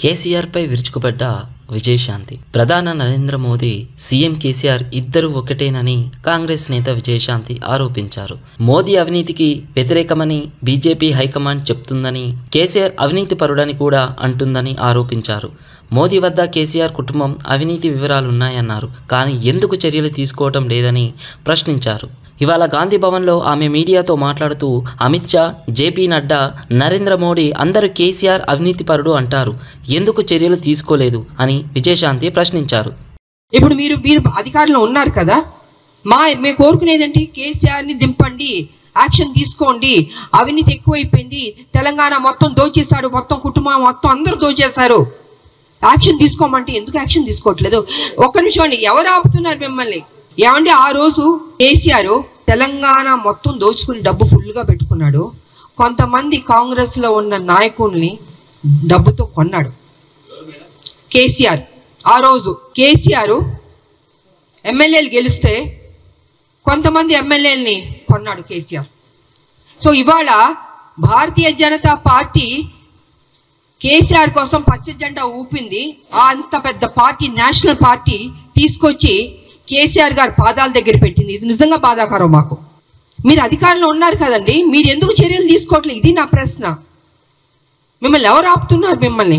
కేసీఆర్పై విరుచుకుపడ్డ విజయశాంతి ప్రధాన నరేంద్ర మోదీ సీఎం కేసీఆర్ ఇద్దరు ఒకటేనని కాంగ్రెస్ నేత విజయశాంతి ఆరోపించారు మోదీ అవినీతికి వ్యతిరేకమని బీజేపీ హైకమాండ్ చెప్తుందని కేసీఆర్ అవినీతి పరుడని కూడా అంటుందని ఆరోపించారు మోదీ వద్ద కేసీఆర్ కుటుంబం అవినీతి వివరాలున్నాయన్నారు కానీ ఎందుకు చర్యలు తీసుకోవటం లేదని ప్రశ్నించారు ఇవాళ గాంధీ భవన్లో ఆమె మీడియాతో మాట్లాడుతూ అమిత్ షా జేపీ నడ్డా నరేంద్ర మోడీ అందరూ కేసీఆర్ అవినీతిపరుడు అంటారు ఎందుకు చర్యలు తీసుకోలేదు అని విజయశాంతి ప్రశ్నించారు ఇప్పుడు మీరు మీరు అధికారంలో ఉన్నారు కదా మా మేము కోరుకునేది ఏంటి కేసీఆర్ని దింపండి యాక్షన్ తీసుకోండి అవినీతి ఎక్కువైపోయింది తెలంగాణ మొత్తం దోచేశాడు మొత్తం కుటుంబం మొత్తం అందరూ దోచేశారు యాక్షన్ తీసుకోమంటే ఎందుకు యాక్షన్ తీసుకోవట్లేదు ఒక్క నిమిషం అండి ఎవరు ఆపుతున్నారు మిమ్మల్ని ఏమంటే ఆ రోజు కేసీఆర్ తెలంగాణ మొత్తం దోచుకుని డబ్బు ఫుల్గా పెట్టుకున్నాడు కొంతమంది కాంగ్రెస్లో ఉన్న నాయకుల్ని డబ్బుతో కొన్నాడు కేసీఆర్ ఆ రోజు కేసీఆర్ ఎమ్మెల్యేలు గెలిస్తే కొంతమంది ఎమ్మెల్యేలని కొన్నాడు కేసీఆర్ సో ఇవాళ భారతీయ జనతా పార్టీ కేసీఆర్ కోసం పచ్చ జెండా ఊపింది ఆ అంత పెద్ద పార్టీ నేషనల్ పార్టీ తీసుకొచ్చి కేసీఆర్ గారి పాదాల దగ్గర పెట్టింది ఇది నిజంగా బాధాకరం మాకు మీరు అధికారంలో ఉన్నారు కదండి మీరు ఎందుకు చర్యలు తీసుకోవట్లేదు ఇది నా ప్రశ్న మిమ్మల్ని ఎవరు ఆపుతున్నారు మిమ్మల్ని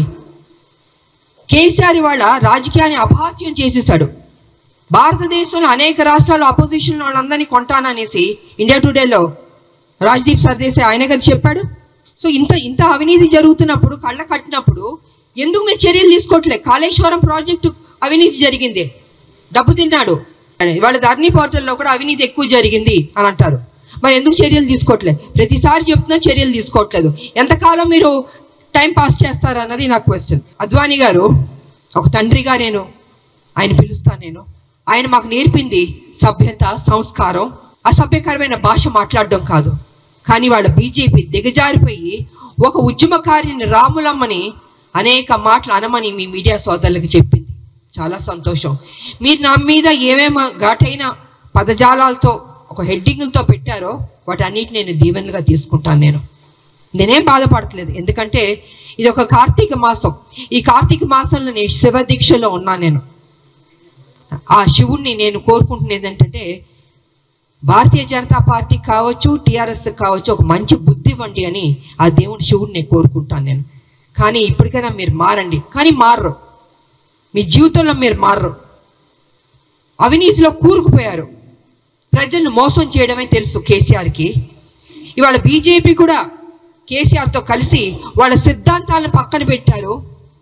కేసీఆర్ ఇవాళ రాజకీయాన్ని అపహాస్యం చేసేసాడు భారతదేశంలో అనేక రాష్ట్రాలు అపోజిషన్ వాళ్ళందరినీ కొంటాననేసి ఇండియా టుడేలో రాజ్దీప్ సర్దేశాయ్ ఆయన కదా చెప్పాడు సో ఇంత ఇంత అవినీతి జరుగుతున్నప్పుడు కళ్ళ కట్టినప్పుడు ఎందుకు మీరు చర్యలు తీసుకోవట్లే కాళేశ్వరం ప్రాజెక్టు అవినీతి జరిగింది డబ్బు తిన్నాడు ఇవాళ ధర్నీ పోర్టల్లో కూడా అవినీతి ఎక్కువ జరిగింది అని అంటారు మరి ఎందుకు చర్యలు తీసుకోవట్లేదు ప్రతిసారి చెప్తున్నా చర్యలు తీసుకోవట్లేదు ఎంతకాలం మీరు టైం పాస్ చేస్తారు అన్నది నా క్వశ్చన్ అద్వానీ గారు ఒక తండ్రిగా నేను ఆయన పిలుస్తాను నేను ఆయన మాకు నేర్పింది సభ్యత సంస్కారం అసభ్యకరమైన భాష మాట్లాడడం కాదు కానీ వాళ్ళ బీజేపీ దిగజారిపోయి ఒక ఉద్యమకారిని రాములమ్మని అనేక మాటలు అనమని మీ మీడియా సోదరులకు చెప్పింది చాలా సంతోషం మీరు నా మీద ఏమేమి ఘాటైన పదజాలాలతో ఒక హెడ్డింగ్లతో పెట్టారో వాటన్నిటి నేను దీవెనలుగా తీసుకుంటాను నేను నేనేం బాధపడట్లేదు ఎందుకంటే ఇది ఒక కార్తీక మాసం ఈ కార్తీక మాసంలో నేను శివ దీక్షలో ఉన్నా నేను ఆ శివుణ్ణి నేను కోరుకుంటున్నది ఏంటంటే భారతీయ జనతా పార్టీ కావచ్చు టీఆర్ఎస్ కావచ్చు ఒక మంచి బుద్ధి ఇవ్వండి అని ఆ దేవుని శివుడిని నేను కోరుకుంటాను నేను కానీ ఇప్పటికైనా మీరు మారండి కానీ మారరు మీ జీవితంలో మీరు మారరు అవినీతిలో కూరుకుపోయారు ప్రజలను మోసం చేయడమే తెలుసు కేసీఆర్కి ఇవాళ బీజేపీ కూడా కేసీఆర్తో కలిసి వాళ్ళ సిద్ధాంతాలను పక్కన పెట్టారు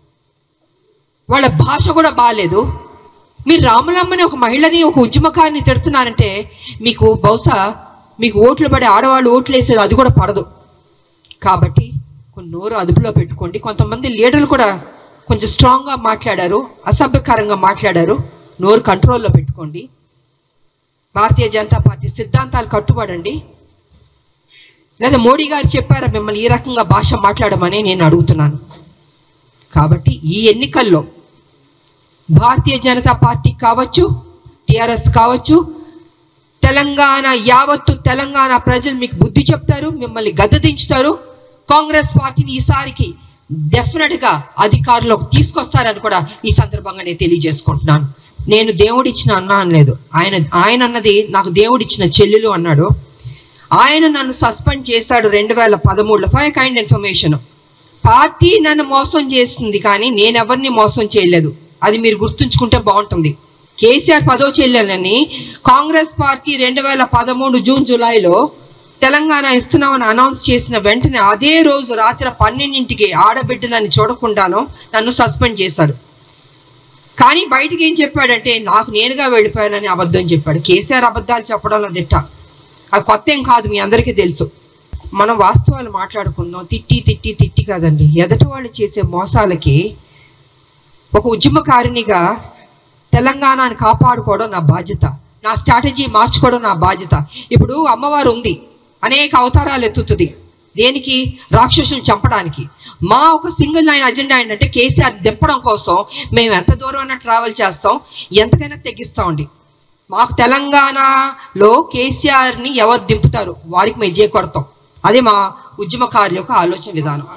వాళ్ళ భాష కూడా బాగాలేదు మీరు రాములమ్మని ఒక మహిళని ఒక ఉద్యమకారిని తిడుతున్నారంటే మీకు బహుశా మీకు ఓట్లు పడే ఆడవాళ్ళు ఓట్లు వేసేది అది కూడా పడదు కాబట్టి కొన్ని నోరు అదుపులో పెట్టుకోండి కొంతమంది లీడర్లు కూడా కొంచెం స్ట్రాంగ్గా మాట్లాడారు అసభ్యకరంగా మాట్లాడారు నోరు కంట్రోల్లో పెట్టుకోండి భారతీయ జనతా పార్టీ సిద్ధాంతాలు కట్టుబడండి లేదా మోడీ గారు చెప్పారా మిమ్మల్ని ఈ రకంగా భాష మాట్లాడమని నేను అడుగుతున్నాను కాబట్టి ఈ ఎన్నికల్లో భారతీయ జనతా పార్టీ కావచ్చు టిఆర్ఎస్ కావచ్చు తెలంగాణ యావత్తు తెలంగాణ ప్రజలు మీకు బుద్ధి చెప్తారు మిమ్మల్ని గద్దదించుతారు కాంగ్రెస్ పార్టీని ఈసారికి డెఫినెట్గా అధికారంలోకి తీసుకొస్తారని కూడా ఈ సందర్భంగా నేను తెలియజేసుకుంటున్నాను నేను దేవుడిచ్చిన అన్న అనలేదు ఆయన ఆయన అన్నది నాకు దేవుడిచ్చిన చెల్లెలు అన్నాడు ఆయన నన్ను సస్పెండ్ చేశాడు రెండు వేల పదమూడులో ఫైవ్ కైండ్ ఇన్ఫర్మేషన్ పార్టీ నన్ను మోసం చేస్తుంది కానీ నేను ఎవరిని మోసం చేయలేదు అది మీరు గుర్తుంచుకుంటే బాగుంటుంది కేసీఆర్ పదో చెల్లెలని కాంగ్రెస్ పార్టీ రెండు వేల పదమూడు జూన్ జూలైలో తెలంగాణ ఇస్తున్నామని అనౌన్స్ చేసిన వెంటనే అదే రోజు రాత్రి పన్నెండింటికి ఆడబిడ్డలని చూడకుండాను నన్ను సస్పెండ్ చేశాడు కానీ బయటికి ఏం చెప్పాడంటే నాకు నేనుగా వెళ్ళిపోయానని అబద్ధం చెప్పాడు కేసీఆర్ అబద్ధాలు చెప్పడంలో దిట్ట అది కొత్త ఏం కాదు మీ అందరికీ తెలుసు మనం వాస్తవాలు మాట్లాడుకుందాం తిట్టి తిట్టి తిట్టి కాదండి ఎదటి వాళ్ళు చేసే మోసాలకి ఒక ఉద్యమకారినిగా తెలంగాణని కాపాడుకోవడం నా బాధ్యత నా స్ట్రాటజీ మార్చుకోవడం నా బాధ్యత ఇప్పుడు అమ్మవారు ఉంది అనేక అవతారాలు ఎత్తుతుంది దేనికి రాక్షసుని చంపడానికి మా ఒక సింగిల్ లైన్ అజెండా ఏంటంటే కేసీఆర్ దింపడం కోసం మేము ఎంత దూరం అయినా ట్రావెల్ చేస్తాం ఎంతకైనా తెగిస్తామండి మాకు తెలంగాణలో కేసీఆర్ని ఎవరు దింపుతారు వారికి మేము కొడతాం అదే మా ఉద్యమకారుల యొక్క ఆలోచన విధానం